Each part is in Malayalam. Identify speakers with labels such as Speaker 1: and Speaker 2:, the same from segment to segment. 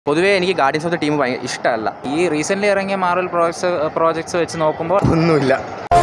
Speaker 1: പൊതുവേ എനിക്ക് ഗാർഡിയൻസ് ഓഫ് ദ ടീം ഭയങ്കര ഇഷ്ടമല്ല
Speaker 2: ഈ റീസെൻ്റ്ലി ഇറങ്ങിയ മാർവൽ പ്രോജക്ട്സ് പ്രോജക്ട്സ് വെച്ച് നോക്കുമ്പോൾ
Speaker 3: ഒന്നുമില്ല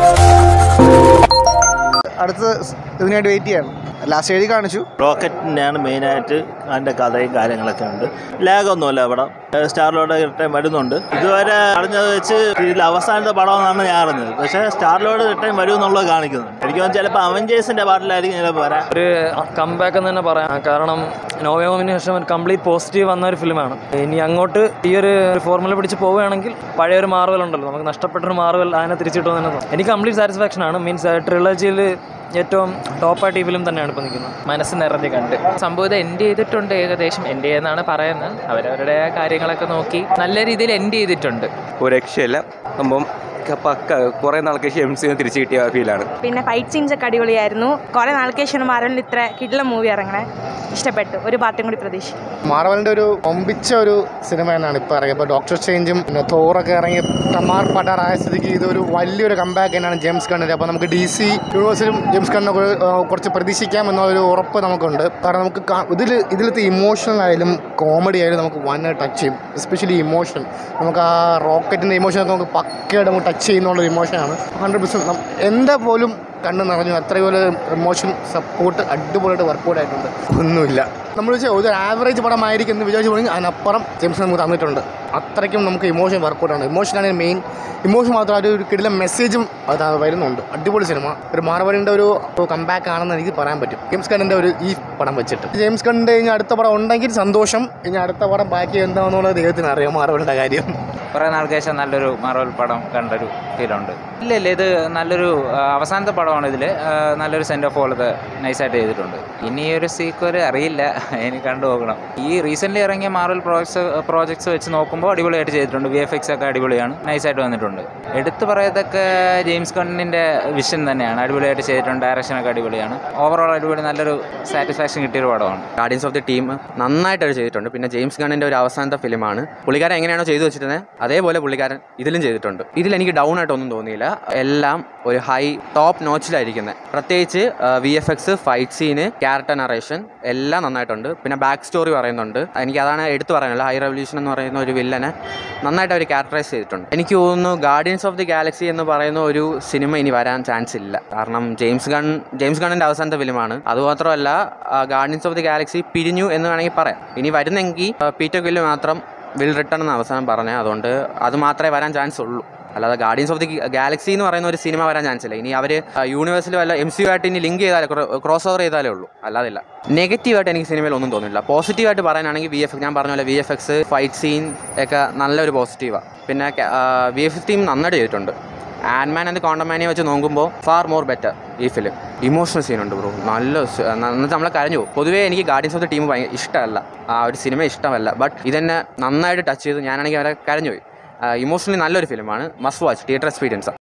Speaker 3: അടുത്ത ഇതിനായിട്ട് വെയിറ്റ് ചെയ്യണം ലാസ്റ്റ് എഴുതി കാണിച്ചു
Speaker 4: റോക്കറ്റിൻ്റെയാണ് മെയിനായിട്ട് അതിൻ്റെ കഥയും കാര്യങ്ങളൊക്കെ ഉണ്ട് ലാഗൊന്നുമില്ല പടം സ്റ്റാറിലോട്ട് റിട്ടേൺ വരുന്നുണ്ട് ഇതുവരെ അറിഞ്ഞത് വെച്ച് ഇതിൽ അവസാനത്തെ പടമെന്നാണ് ഞാൻ അറിഞ്ഞത് പക്ഷേ സ്റ്റാറിലോട്ട് റിട്ടേൺ വരും എന്നുള്ളത് കാണിക്കുന്നുണ്ട് എനിക്ക് തോന്നുന്നു ചിലപ്പോൾ അവഞ്ചേഴ്സിൻ്റെ പാർട്ടിലായിരിക്കും ചിലപ്പോൾ വരാൻ
Speaker 5: ഒരു കംബാക്ക് എന്ന് തന്നെ പറയാം കാരണം നോവേമിന് ശേഷം ഒരു കംപ്ലീറ്റ് പോസിറ്റീവ് വന്ന ഒരു ഫിലിമാണ് ഇനി അങ്ങോട്ട് ഈ ഒരു ഫോർമുല പിടിച്ച് പോവുകയാണെങ്കിൽ പഴയ ഒരു മാർവൽ ഉണ്ടല്ലോ നമുക്ക് നഷ്ടപ്പെട്ടൊരു മാർവൽ അതിനെ തിരിച്ചിട്ടു തന്നെ തോന്നുന്നു. എനിക്ക് കംപ്ലീറ്റ് സാറ്റിസ്ഫാക്ഷൻ ആണ് മീൻസ് ട്രിലജിയിൽ ഏറ്റവും ടോപ്പായിട്ട് ഈ ഫിലിം തന്നെയാണ് ഇപ്പോൾ നിൽക്കുന്നത്
Speaker 2: മനസ്സ് നിറഞ്ഞ് കണ്ട് സംഭവം ഇത് എൻഡ് ചെയ്തിട്ടുണ്ട് ഏകദേശം എൻഡ് ചെയ്യുന്നതാണ് പറയുന്നത് അവരവരുടെ കാര്യങ്ങളൊക്കെ നോക്കി നല്ല രീതിയിൽ എൻഡ് ചെയ്തിട്ടുണ്ട്
Speaker 1: ഒരു രക്ഷയില്ല സംഭവം പക്ക കുറേ നാൾക്ക് ശേഷം എം സി തിരിച്ചു കിട്ടിയ ഫീലാണ്
Speaker 6: പിന്നെ ഫൈറ്റ് സീൻസ് ഒക്കെ അടിപൊളിയായിരുന്നു കുറേ നാൾക്ക് ശേഷം മാറലിൽ ഇത്ര കിട്ടുന്ന മൂവി ഇറങ്ങണേ ഇഷ്ടപ്പെട്ടു ഒരു പാർട്ടും കൂടി പ്രതീക്ഷിക്കും
Speaker 3: മാർവലിൻ്റെ ഒരു ഒമ്പിച്ച ഒരു സിനിമ എന്നാണ് ഇപ്പോൾ ഇറങ്ങിയത് ഇപ്പോൾ ഡോക്ടർ സ്ട്രേഞ്ചും പിന്നെ തോറൊക്കെ ഇറങ്ങി ടമാർ പടാർ ആയ സ്ഥിതിക്ക് ഇതൊരു വലിയൊരു കമ്പാക്ക് തന്നെയാണ് ജെയിംസ് കണ്ണിൻ്റെ അപ്പോൾ നമുക്ക് ഡി സി യൂണിവേഴ്സിലും ജെയിംസ് കണ്ണിനെ കുറി- ആ, കുറച്ച് പ്രതീക്ഷിക്കാം എന്നുള്ളൊരു ഉറപ്പ് നമുക്കുണ്ട് കാരണം നമുക്ക് കാ- ഇതിൽ ഇതിലത്തെ ഇമോഷണൽ ആയാലും കോമഡി ആയാലും നമുക്ക് വൻ ടച്ച് ചെയ്യും എസ്പെഷ്യലി ഇമോഷൻ നമുക്ക് ആ റോക്കറ്റിൻ്റെ ഇമോഷൻ ഒക്കെ നമുക്ക് പക്കയായിട്ട് നമുക്ക് ടച്ച് ചെയ്യുന്നുള്ളൊരു ഇമോഷനാണ് ഹൺഡ്രഡ് പെർസെൻറ്റ് എന്താ പോലും കണ്ണ് നിറഞ്ഞു അത്രയും ഇമോഷൻ സപ്പോർട്ട് അടിപൊളിയായിട്ട് വർക്കൗട്ട് ആയിട്ടുണ്ട് ഒന്നുമില്ല നമ്മൾ വെച്ചാൽ ഒരു ആവറേജ് പടമായിരിക്കും എന്ന് വിചാരിച്ചു പോണെങ്കിൽ അതിനപ്പുറം ജെയിംസ് നമുക്ക് തന്നിട്ടുണ്ട് അത്രയ്ക്കും നമുക്ക് ഇമോഷൻ വർക്കൗട്ടാണ് ഇമോഷനാണ് മെയിൻ ഇമോഷൻ മാത്രം ഒരു കിടിലം മെസ്സേജും അത് വരുന്നുണ്ട് അടിപൊളി സിനിമ ഒരു മാർവലിൻ്റെ ഒരു കമ്പാക്ക് ആണെന്ന് എനിക്ക് പറയാൻ പറ്റും ജെയിംസ് കണ്ണിൻ്റെ ഒരു ഈ പടം വെച്ചിട്ട് ജെയിംസ് കണ്ണിൻ്റെ ഇനി അടുത്ത പടം ഉണ്ടെങ്കിൽ സന്തോഷം ഇനി അടുത്ത പടം ബാക്കി എന്താണെന്നുള്ളത് ദൈവത്തിന് അറിയാം മാർവലിൻ്റെ കാര്യം
Speaker 2: കുറേ നാൾക്ക് ശേഷം നല്ലൊരു മാർവൽ പടം കണ്ടൊരു ഫീലുണ്ട് ഇല്ല ഇല്ല ഇത് നല്ലൊരു ആ, അവസാനത്തെ പടമാണ് ഇതിൽ നല്ലൊരു സെൻഡ് ഓഫ് പോലത്തെ നൈസായിട്ട് ചെയ്തിട്ടുണ്ട് ഇനി ഒരു സീക്വൽ അറിയില്ല എനിക്ക് കണ്ടു നോക്കണം ഈ റീസെൻ്റ്ലി ഇറങ്ങിയ മാർവൽ പ്രോജക്ട്സ് പ്രോജക്ട്സ് വെച്ച് നോക്കുമ്പോൾ അടിപൊളിയായിട്ട് ചെയ്തിട്ടുണ്ട് വി എഫ് എക്സ് ഒക്കെ അടിപൊളിയാണ് നൈസായിട്ട് വന്നിട്ടുണ്ട് എടുത്തു പറയത്തക്ക ജെയിംസ് കണ്ണിൻ്റെ വിഷൻ തന്നെയാണ് അടിപൊളിയായിട്ട് ചെയ്തിട്ടുണ്ട് ഡയറക്ഷനൊക്കെ അടിപൊളിയാണ് ഓവറോൾ അടിപൊളി നല്ലൊരു സാറ്റിസ്ഫാക്ഷൻ കിട്ടിയൊരു പടമാണ്
Speaker 1: ഗാർഡിയൻസ് ഓഫ് ദി ടീം നന്നായിട്ട് അത് ചെയ്തിട്ടുണ്ട് പിന്നെ ജെയിംസ് ഗണ്ണിൻ്റെ ഒരു അവസാനത്തെ ഫിലിമാണ് പുള്ളിക്കാരൻ എങ്ങനെയാണോ ചെയ്തു വെച്ചിരുന്നത് അതേപോലെ പുള്ളിക്കാരൻ ഇതിലും ചെയ്തിട്ടുണ്ട് ഇതിൽ എനിക്ക് ഡൗൺ ആയിട്ടൊന്നും തോന്നിയില്ല എല്ലാം ഒരു ഹൈ ടോപ്പ് നോച്ചിലായിരിക്കുന്നത് പ്രത്യേകിച്ച് V F X fight scene character narration എല്ലാം നന്നായിട്ടുണ്ട് പിന്നെ ബാക്ക് സ്റ്റോറി പറയുന്നുണ്ട് എനിക്ക് അതാണ് എടുത്തു പറയാനുള്ളത് ഹൈ റെവല്യൂഷൻ എന്ന് പറയുന്ന ഒരു വില്ലനെ നന്നായിട്ട് അവർ ക്യാരക്ടറൈസ് ചെയ്തിട്ടുണ്ട് എനിക്ക് തോന്നുന്നു ഗാർഡിയൻസ് ഓഫ് ദി ഗാലക്സി എന്ന് പറയുന്ന ഒരു സിനിമ ഇനി വരാൻ ചാൻസ് ഇല്ല കാരണം ജെയിംസ് ഗൺ ജെയിംസ് ഗണ്ണിൻ്റെ അവസാനത്തെ ഫിലിമാണ് അതുമാത്രമല്ല ഗാർഡിയൻസ് ഓഫ് ദി ഗാലക്സി പിരിഞ്ഞു എന്ന് വേണമെങ്കിൽ പറയാം ഇനി വരുന്നെങ്കിൽ ആ, പീറ്റർ ഗില്ല് മാത്രം വിൽ റിട്ടേൺ എന്ന് അവസാനം പറഞ്ഞത് അതുകൊണ്ട് അത് മാത്രമേ വരാൻ ചാൻസ് ഉള്ളൂ അല്ലാതെ ഗാർഡിയൻസ് ഓഫ് ദി ഗാലക്സി എന്ന് പറയുന്ന ഒരു സിനിമ വരാൻ ചാൻസ് ഇല്ല ഇനി അവർ യൂണിവേഴ്സിൽ വല്ല എം സി ആയിട്ട് ഇനി ലിങ്ക് ചെയ്താലേ ക്രോസ് ഓവർ ചെയ്താലേ ഉള്ളൂ അല്ലാതില്ല നെഗറ്റീവായിട്ട് എനിക്ക് സിനിമയിൽ ഒന്നും തോന്നില്ല പോസിറ്റീവായിട്ട് പറയാനാണെങ്കിൽ വി എഫ് ഞാൻ പറഞ്ഞ പോലെ V F X fight scene ഒക്കെ നല്ലൊരു പോസിറ്റീവാണ് പിന്നെ വി എഫ് ടീം നന്നായിട്ട് ചെയ്തിട്ടുണ്ട് ആൻഡ്മാൻ ആൻഡ് കോണ്ടമാനിയെ വെച്ച് നോക്കുമ്പോൾ ഫാർ മോർ ബെറ്റർ ഈ ഫിലിം ഇമോഷണൽ സീനുണ്ട് ബ്രോ നല്ല സ- എന്നിട്ട് നമ്മളെ കരഞ്ഞു പോകും പൊതുവേ എനിക്ക് ഗാർഡിയൻസ് ഓഫ് ദ ടീം ഭയങ്കര ഇഷ്ടമല്ല ആ ഒരു സിനിമ ഇഷ്ടമല്ല ബട്ട് ഇതെന്നെ നന്നായിട്ട് ടച്ച് ചെയ്തു ഞാനാണെങ്കിൽ അവരെ കരഞ്ഞുപോയി ഇമോഷണലി നല്ലൊരു ഫിലിമാണ് മസ്റ്റ് വാച്ച് തിയേറ്റർ എക്സ്പീരിയൻസ്